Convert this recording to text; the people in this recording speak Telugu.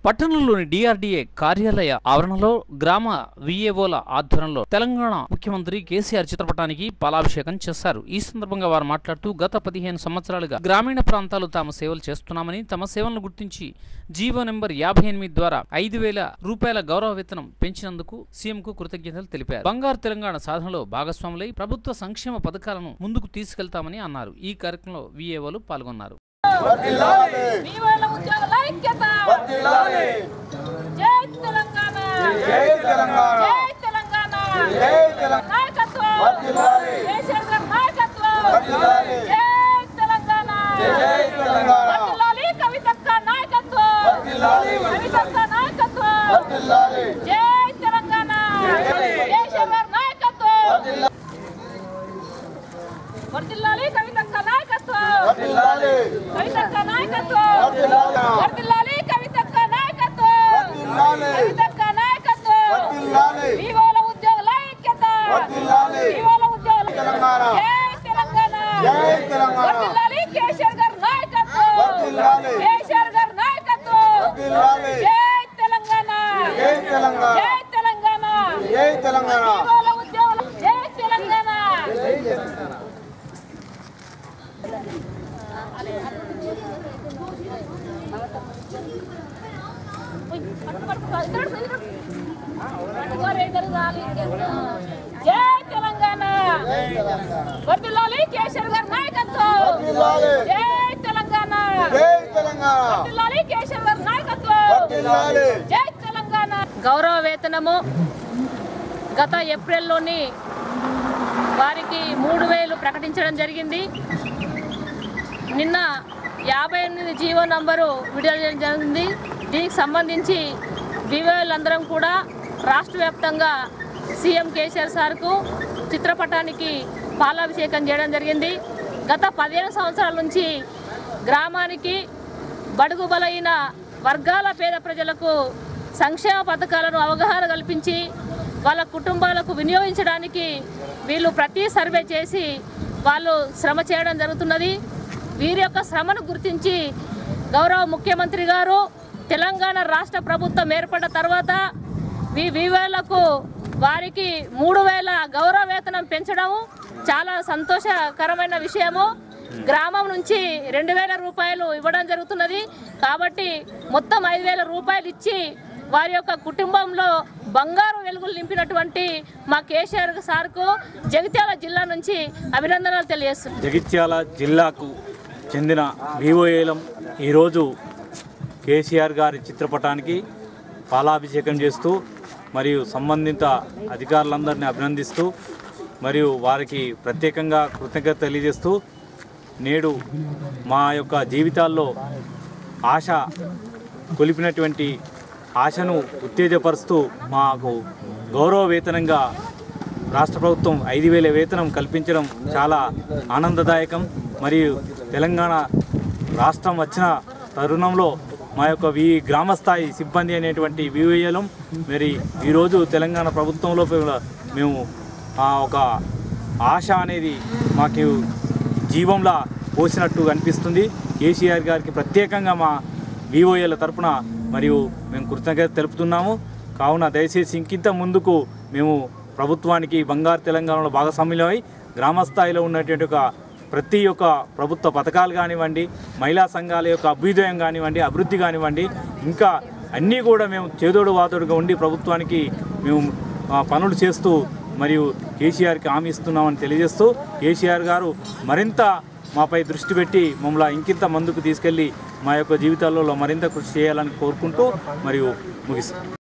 పట్టణంలోని డిఆర్డీఏ కార్యాలయ ఆవరణలో గ్రామ విఏఓల ఆధ్వర్యంలో తెలంగాణ ముఖ్యమంత్రి కేసీఆర్ చిత్రపటానికి పాలాభిషేకం చేశారు ఈ సందర్భంగా వారు మాట్లాడుతూ గత పదిహేను సంవత్సరాలుగా గ్రామీణ ప్రాంతాలు తాము సేవలు చేస్తున్నామని తమ సేవలను గుర్తించి జీవో నెంబర్ యాభై ఎనిమిది ద్వారా ఐదు వేల రూపాయల గౌరవ వేతనం పెంచినందుకు సీఎంకు కృతజ్ఞతలు తెలిపారు బంగారు తెలంగాణ సాధనలో భాగస్వాములై ప్రభుత్వ సంక్షేమ పథకాలను ముందుకు తీసుకెళ్తామని అన్నారు ఈ కార్యక్రమంలో విఏఓలు పాల్గొన్నారు మీ వాళ్ళ ఉద్యోగుల ఐక్యత జై తెలంగాణ జై తెలంగాణ జై తెలంగాణ జై తెలంగాణ నాయకత్వం వర్ధిల్లాలి. కేసీఆర్ గారి నాయకత్వం వర్ధిల్లాలి. జై తెలంగాణ జై తెలంగాణ వర్ధిల్లాలి కవితక్క నాయకత్వం వర్ధిల్లాలి. కవితక్క నాయకత్వం వర్ధిల్లాలి. జై తెలంగాణ కేసీఆర్ గారి నాయకత్వం వర్ధిల్లాలి కవితక్క నాయకత్వం వర్ధిల్లాలి. కవితక్క నాయకత్వం వర్ధిల్లాలి. వర్ధిల్లాలి కవితక్క నాయకత్వం వర్ధిల్లాలి. కవితక్క నాయకత్వం వర్ధిల్లాలి. వివోల ఉద్యోగుల ఐక్యత వర్ధిల్లాలి. వివోల ఉద్యోగుల తెలంగాణ. జై తెలంగాణ జై తెలంగాణ. వర్ధిల్లాలి కేసీఆర్ గారి నాయకత్వం వర్ధిల్లాలి. కేసీఆర్ గారి నాయకత్వం వర్ధిల్లాలి. జై తెలంగాణ జై తెలంగాణ జై తెలంగాణ జై తెలంగాణ వివోల ఉద్యోగుల జై తెలంగాణ జై తెలంగాణ వర్దిల్లాలి కేసీఆర్ గారి నాయకత్వం వర్ధిల్లాలి. జై తెలంగాణ జై తెలంగాణ వర్దిల్లాలి కేసీఆర్ గారి నాయకత్వం వర్ధిల్లాలి. జై తెలంగాణ గౌరవ వేతనము గత ఏప్రిల్లోని వారికి మూడు వేలు ప్రకటించడం జరిగింది నిన్న యాభై ఎనిమిది జీవో నంబరు విడుదల చేయడం జరిగింది దీనికి సంబంధించి వివోలందరం కూడా రాష్ట్ర వ్యాప్తంగా సీఎం కేసీఆర్ సార్కు చిత్రపటానికి పాలాభిషేకం చేయడం జరిగింది గత పదిహేను సంవత్సరాల నుంచి గ్రామానికి బడుగు బలైన వర్గాల పేద ప్రజలకు సంక్షేమ పథకాలను అవగాహన కల్పించి వాళ్ళ కుటుంబాలకు వినియోగించడానికి వీళ్ళు ప్రతి సర్వే చేసి వాళ్ళు శ్రమ చేయడం జరుగుతున్నది వీరి యొక్క శ్రమను గుర్తించి గౌరవ ముఖ్యమంత్రి గారు తెలంగాణ రాష్ట్ర ప్రభుత్వం ఏర్పడిన తర్వాత ఈ వివేలకు వారికి మూడు వేల గౌరవ వేతనం పెంచడం చాలా సంతోషకరమైన విషయము గ్రామం నుంచి రెండు వేల రూపాయలు ఇవ్వడం జరుగుతున్నది కాబట్టి మొత్తం ఐదు వేల రూపాయలు ఇచ్చి వారి యొక్క కుటుంబంలో బంగారు వెలుగులు నింపినటువంటి మా కేసీఆర్ సార్కు జగిత్యాల జిల్లా నుంచి అభినందనలు తెలియజేస్తున్నాం జగిత్యాల జిల్లాకు చెందిన వివోఏలం ఈరోజు కేసీఆర్ గారి చిత్రపటానికి పాలాభిషేకం చేస్తూ మరియు సంబంధిత అధికారులందరినీ అభినందిస్తూ మరియు వారికి ప్రత్యేకంగా కృతజ్ఞత తెలియజేస్తూ నేడు మా యొక్క జీవితాల్లో ఆశ కొలిపినటువంటి ఆశను ఉత్తేజపరుస్తూ మాకు గౌరవ వేతనంగా రాష్ట్ర ప్రభుత్వం ఐదు వేల వేతనం కల్పించడం చాలా ఆనందదాయకం మరియు తెలంగాణ రాష్ట్రం వచ్చిన తరుణంలో మా యొక్క వి గ్రామస్థాయి సిబ్బంది అనేటువంటి వివేయలం మరి ఈరోజు తెలంగాణ ప్రభుత్వంలో మేము ఆ ఒక ఆశ అనేది మాకు జీవంలా పోసినట్టు అనిపిస్తుంది కేసీఆర్ గారికి ప్రత్యేకంగా మా విఓఏల తరపున మరియు మేము కృతజ్ఞత తెలుపుతున్నాము కావున దయచేసి ఇంకింత ముందుకు మేము ప్రభుత్వానికి బంగారు తెలంగాణలో భాగస్వామ్యమై గ్రామ స్థాయిలో ఉన్నటువంటి ఒక ప్రతి ఒక్క ప్రభుత్వ పథకాలు కానివ్వండి మహిళా సంఘాల యొక్క అభ్యుదయం కానివ్వండి అభివృద్ధి కానివ్వండి ఇంకా అన్నీ కూడా మేము చేదోడు వాదోడుగా ఉండి ప్రభుత్వానికి మేము ఆ, పనులు చేస్తూ మరియు కేసీఆర్కి హామీ ఇస్తున్నామని తెలియజేస్తూ కేసీఆర్ గారు మరింత మాపై దృష్టి పెట్టి మమ్మల్ని ఇంకింత ముందుకు తీసుకెళ్ళి మా యొక్క జీవితాల్లో మరింత కృషి చేయాలని కోరుకుంటూ మరియు ముగిస్తాం